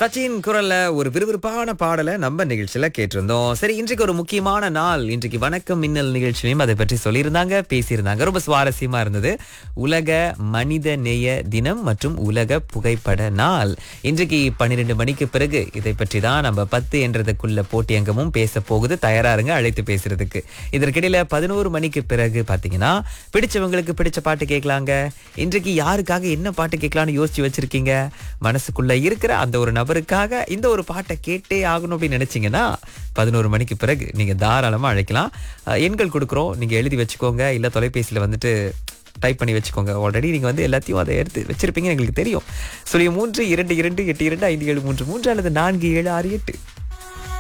சச்சின் குரல்ல ஒரு விறுவிறுப்பான பாடலை நம்ம நிகழ்ச்சியில கேட்டிருந்தோம் சரி இன்றைக்கு ஒரு முக்கியமான நாள் இன்றைக்கு வணக்கம் மின்னல் நிகழ்ச்சியிலையும் அதை பற்றி சொல்லியிருந்தாங்க பேசியிருந்தாங்க ரொம்ப சுவாரஸ்யமா இருந்தது உலக மனித நேய தினம் மற்றும் உலக புகைப்பட நாள் இன்றைக்கு பன்னிரெண்டு மணிக்கு பிறகு இதை பற்றி தான் நம்ம பத்து என்றதுக்குள்ள போட்டி அங்கமும் பேச போகுது தயாரா இருங்க அழைத்து பேசுறதுக்கு இதற்கிடையில பதினோரு மணிக்கு பிறகு பாத்தீங்கன்னா பிடிச்சவங்களுக்கு பிடிச்ச பாட்டு கேட்கலாங்க இன்றைக்கு யாருக்காக என்ன பாட்டு கேட்கலாம்னு யோசிச்சு வச்சிருக்கீங்க மனசுக்குள்ள இருக்கிற அந்த ஒரு நபருக்காக இந்த ஒரு பாட்டை கேட்டே ஆகணும் அப்படின்னு நினைச்சீங்கன்னா பதினோரு மணிக்கு பிறகு நீங்க தாராளமா அழைக்கலாம் அஹ், எண்கள் கொடுக்குறோம் நீங்க எழுதி வச்சுக்கோங்க இல்ல தொலைபேசியில வந்துட்டு டைப் பண்ணி வச்சுக்கோங்க ஆல்ரெடி நீங்க வந்து எல்லாத்தையும் அதை எடுத்து வச்சிருப்பீங்க எங்களுக்கு தெரியும் சொல்லி மூன்று இரண்டு இரண்டு எட்டு இரண்டு ஐந்து ஏழு மூன்று மூன்று அல்லது நான்கு ஏழு ஆறு எட்டு